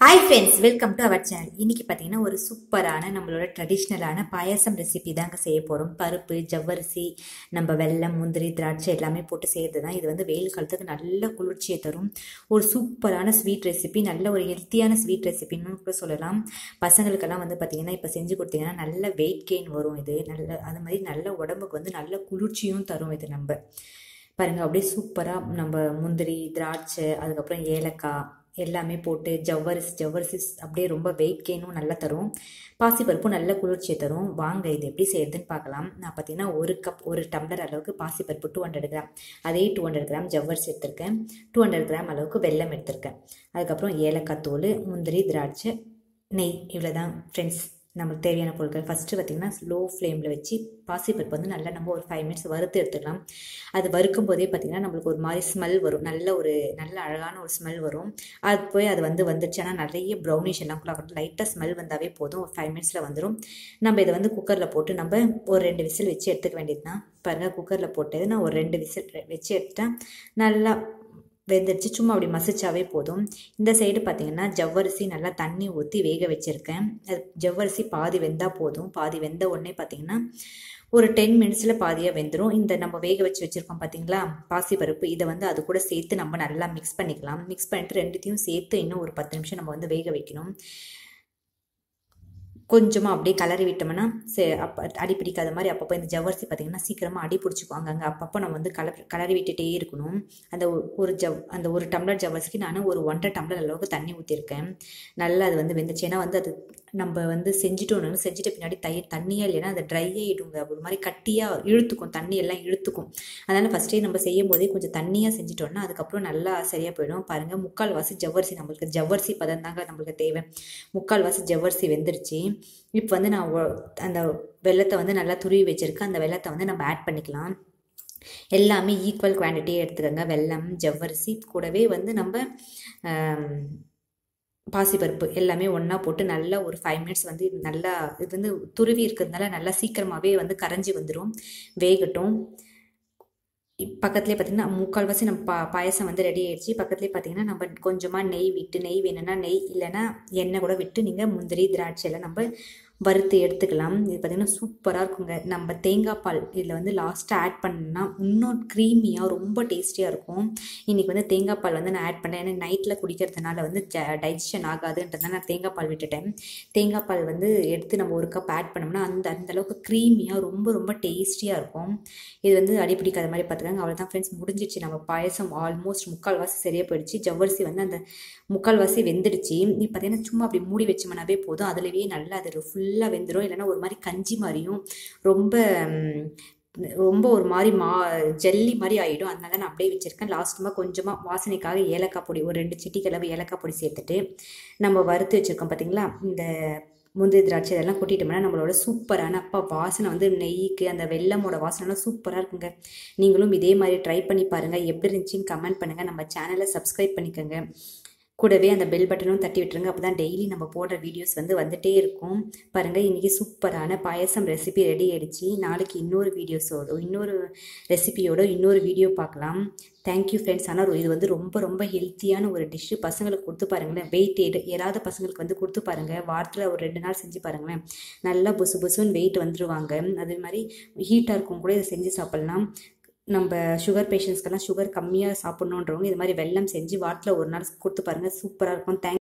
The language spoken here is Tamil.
hi friends welcome to our channel இன்னைக்கு பார்த்தீங்கன்னா ஒரு சூப்பரான நம்மளோட ட்ரெடிஷ்னலான பாயாசம் ரெசிபி தாங்க செய்ய போகிறோம் பருப்பு ஜவ்வரிசி நம்ம வெல்லம் முந்திரி திராட்சை எல்லாமே போட்டு செய்கிறது தான் இது வந்து வெயில் காலத்துக்கு நல்ல குளிர்ச்சியை தரும் ஒரு சூப்பரான ஸ்வீட் ரெசிபி நல்ல ஒரு ஹெல்த்தியான ஸ்வீட் ரெசிபின்னு கூட சொல்லலாம் பசங்களுக்கெல்லாம் வந்து பார்த்தீங்கன்னா இப்போ செஞ்சு கொடுத்தீங்கன்னா நல்ல வெயிட் கெயின் வரும் இது நல்ல அது மாதிரி நல்ல உடம்புக்கு வந்து நல்ல குளிர்ச்சியும் தரும் இது நம்ம பாருங்கள் அப்படியே சூப்பராக நம்ம முந்திரி திராட்சை அதுக்கப்புறம் ஏலக்காய் எல்லாமே போட்டு ஜவ்வரிசி ஜவ்வரிசி அப்படியே ரொம்ப வெயிட் கெயினும் நல்லா தரும் பாசிப்பருப்பும் நல்ல குளிர்ச்சியை தரும் வாங்க இது எப்படி செய்யறதுன்னு பார்க்கலாம் நான் பார்த்தீங்கன்னா ஒரு கப் ஒரு டம்ளர் அளவுக்கு பாசிப்பருப்பு டூ ஹண்ட்ரட் கிராம் அதே டூ ஹண்ட்ரட் கிராம் ஜவ்வரிசி எடுத்திருக்கேன் டூ ஹண்ட்ரட் கிராம் அளவுக்கு வெல்லம் எடுத்திருக்கேன் அதுக்கப்புறம் ஏலக்காய் தூள் முந்திரி திராட்சை நெய் இவ்வளோ தான் ஃப்ரெண்ட்ஸ் நம்மளுக்கு தேவையான பொருட்கள் ஃபஸ்ட்டு பார்த்திங்கன்னா ஸ்லோ ஃப்ளேமில் வச்சு பாசிப்பருப்பு வந்து நல்லா நம்ம ஒரு ஃபைவ் மினிட்ஸ் வறுத்து எடுத்துக்கலாம் அது வறுக்கும் போதே பார்த்திங்கன்னா நம்மளுக்கு ஒரு மாதிரி ஸ்மெல் வரும் நல்ல ஒரு நல்ல அழகான ஒரு ஸ்மெல் வரும் அது போய் அது வந்து வந்துடுச்சு ஆனால் நிறைய ப்ரௌனிஷ் எல்லாம் கூட ஆகட்டும் லைட்டாக ஸ்மெல் வந்தாவே போதும் ஒரு ஃபைவ் மினிட்ஸில் வந்துடும் நம்ம இதை வந்து குக்கரில் போட்டு நம்ம ஒரு ரெண்டு விசில் வச்சு எடுத்துக்க வேண்டியது தான் பாருங்கள் குக்கரில் போட்டது நான் ஒரு ரெண்டு விசில் வச்சு எடுத்துட்டேன் நல்லா வெந்துடுச்சு சும்மா அப்படி மசிச்சாவே போதும் இந்த சைடு பார்த்தீங்கன்னா ஜவ்வரிசி நல்லா தண்ணி ஊற்றி வேக வச்சுருக்கேன் அது ஜவ்வரிசி பாதி வெந்தால் போதும் பாதி வெந்த உடனே பார்த்தீங்கன்னா ஒரு டென் மினிட்ஸில் பாதியாக வெந்துடும் இந்த நம்ம வேக வச்சு வச்சுருக்கோம் பார்த்தீங்களா பாசிப்பருப்பு இதை வந்து அது கூட சேர்த்து நம்ம நல்லா மிக்ஸ் பண்ணிக்கலாம் மிக்ஸ் பண்ணிட்டு ரெண்டுத்தையும் சேர்த்து இன்னும் ஒரு பத்து நிமிஷம் நம்ம வந்து வேக வைக்கணும் கொஞ்சமாக அப்படியே கலரி விட்டோம்னா சே அப்போ அடி பிடிக்காத மாதிரி அப்பப்போ இந்த ஜவ்வரிசி பார்த்திங்கன்னா சீக்கிரமாக அடி பிடிச்சிக்குவாங்க அங்கே அப்பப்போ நம்ம வந்து கல கலரி விட்டுட்டே இருக்கணும் அந்த ஒரு ஜவ் அந்த ஒரு டம்ளர் ஜவ்வரிசிக்கு நான் ஒரு ஒன்றரை டம்ளர் அளவுக்கு தண்ணி ஊற்றிருக்கேன் நல்லா அது வந்து வெந்துச்சு ஏன்னா வந்து அது நம்ம வந்து செஞ்சுட்டோம்னு செஞ்சுட்ட பின்னாடி தை தண்ணியாக இல்லைன்னா அது ட்ரை ஆகிடுங்க ஒரு மாதிரி கட்டியாக இழுத்துக்கும் தண்ணி எல்லாம் இழுத்துக்கும் அதனால் ஃபஸ்ட்டே நம்ம செய்யும் போதே கொஞ்சம் தண்ணியாக செஞ்சுட்டோம்னா அதுக்கப்புறம் நல்லா சரியாக போயிடும் பாருங்கள் முக்கால் வாசி ஜவ்வரிசி நம்மளுக்கு ஜவ்வரிசி பதம் தாங்க நம்மளுக்கு தேவை முக்கால் வாசி ஜவ்வரிசி வெந்துருச்சு இப்போ வந்து நான் அந்த வெள்ளத்தை வந்து நல்லா துருவி வச்சுருக்கேன் அந்த வெள்ளத்தை வந்து நம்ம ஆட் பண்ணிக்கலாம் எல்லாமே ஈக்குவல் குவான்டிட்டியே எடுத்துக்கோங்க வெல்லம் ஜவ்வரிசி கூடவே வந்து நம்ம பாசிப்பருப்பு எல்லாமே ஒன்றா போட்டு நல்லா ஒரு ஃபைவ் மினிட்ஸ் வந்து நல்லா இது வந்து துருவி இருக்கிறதுனால நல்லா சீக்கிரமாகவே வந்து கரைஞ்சி வந்துடும் வேகட்டும் பக்கத்துலேயே பார்த்தீங்கன்னா முக்கால்வாசி நம்ம பா பாயசம் வந்து ரெடி ஆயிடுச்சு பக்கத்துலேயே பார்த்தீங்கன்னா நம்ம கொஞ்சமாக நெய் விட்டு நெய் வேணும்னா நெய் இல்லைன்னா எண்ணெய் கூட விட்டு நீங்கள் முந்திரி திராட்சை எல்லாம் நம்ம வறுத்து எடுத்துக்கலாம் இது பார்த்திங்கன்னா சூப்பராக இருக்குங்க நம்ம தேங்காய் பால் இதில் வந்து லாஸ்ட்டாக ஆட் பண்ணால் இன்னும் க்ரீமியாக ரொம்ப டேஸ்டியாக இருக்கும் இன்றைக்கி வந்து தேங்காய் பால் வந்து நான் ஆட் பண்ணேன் ஏன்னா நைட்டில் குடிக்கிறதுனால வந்து டைஜஷன் ஆகாதுன்றதுனால நான் தேங்காய் பால் விட்டுட்டேன் தேங்காய் பால் வந்து எடுத்து நம்ம ஒரு கப் ஆட் பண்ணோம்னா அந்த அந்த அளவுக்கு க்ரீமியாக ரொம்ப ரொம்ப டேஸ்டியாக இருக்கும் இது வந்து அடிப்பிடிக்காத மாதிரி பார்த்துக்காங்க அவ்வளோதான் ஃப்ரெண்ட்ஸ் முடிஞ்சிச்சு நம்ம பாயசம் ஆல்மோஸ்ட் முக்கால்வாசி சரியாக போயிடுச்சு ஜவ்வரிசி வந்து அந்த முக்கால்வாசி வெந்துடுச்சு நீ பார்த்தீங்கன்னா சும்மா அப்படி மூடி வச்சோம்னாவே போதும் அதுலேயே நல்லா அது ஃபுல்லாக வெந்துடும் இல்லைன்னா ஒரு மாதிரி கஞ்சி மாதிரியும் ரொம்ப ரொம்ப ஒரு மாதிரி மா ஜல்லி மாதிரி ஆகிடும் அதனால நான் அப்படியே வச்சுருக்கேன் லாஸ்ட்டுமாக கொஞ்சமாக வாசனைக்காக ஏலக்காய் பொடி ஒரு ரெண்டு சிட்டி கிளவு ஏலக்காய் பொடி சேர்த்துட்டு நம்ம வறுத்து வச்சுருக்கோம் பார்த்தீங்களா இந்த முந்திரி திராட்சை இதெல்லாம் கொட்டிட்டோம்னா நம்மளோட சூப்பரான அப்பா வாசனை வந்து நெய்க்கு அந்த வெள்ளமோட வாசனைலாம் சூப்பராக இருக்குங்க நீங்களும் இதே மாதிரி ட்ரை பண்ணி பாருங்கள் எப்படி இருந்துச்சின்னு கமெண்ட் பண்ணுங்கள் நம்ம சேனலை சப்ஸ்கிரைப் பண்ணிக்கோங்க கூடவே அந்த பெல் பட்டனும் தட்டி விட்டுருங்க அப்போ தான் டெய்லி நம்ம போடுற வீடியோஸ் வந்து வந்துட்டே இருக்கும் பாருங்கள் இன்றைக்கி சூப்பரான பாயசம் ரெசிபி ரெடி ஆகிடுச்சு நாளைக்கு இன்னொரு வீடியோஸோட இன்னொரு ரெசிபியோட இன்னொரு வீடியோ பார்க்கலாம் தேங்க்யூ ஃப்ரெண்ட்ஸ் ஆனால் இது வந்து ரொம்ப ரொம்ப ஹெல்த்தியான ஒரு டிஷ்ஷு பசங்களுக்கு கொடுத்து பாருங்களேன் வெயிட் எடு ஏறாத பசங்களுக்கு வந்து கொடுத்து பாருங்கள் வாரத்தில் ஒரு ரெண்டு நாள் செஞ்சு பாருங்களேன் நல்லா புசு புசுன்னு வெயிட் வந்துடுவாங்க அதே மாதிரி ஹீட்டாக இருக்கும் கூட இதை செஞ்சு சாப்பிட்லாம் நம்ம சுகர் பேஷண்ட்ஸ்க்கெல்லாம் சுகர் கம்மியாக சாப்பிட்ணுன்றவங்க இது மாதிரி வெள்ளம் செஞ்சு வாரத்தில் ஒரு நாள் கொடுத்து பாருங்கள் சூப்பராக இருக்கும் தேங்க்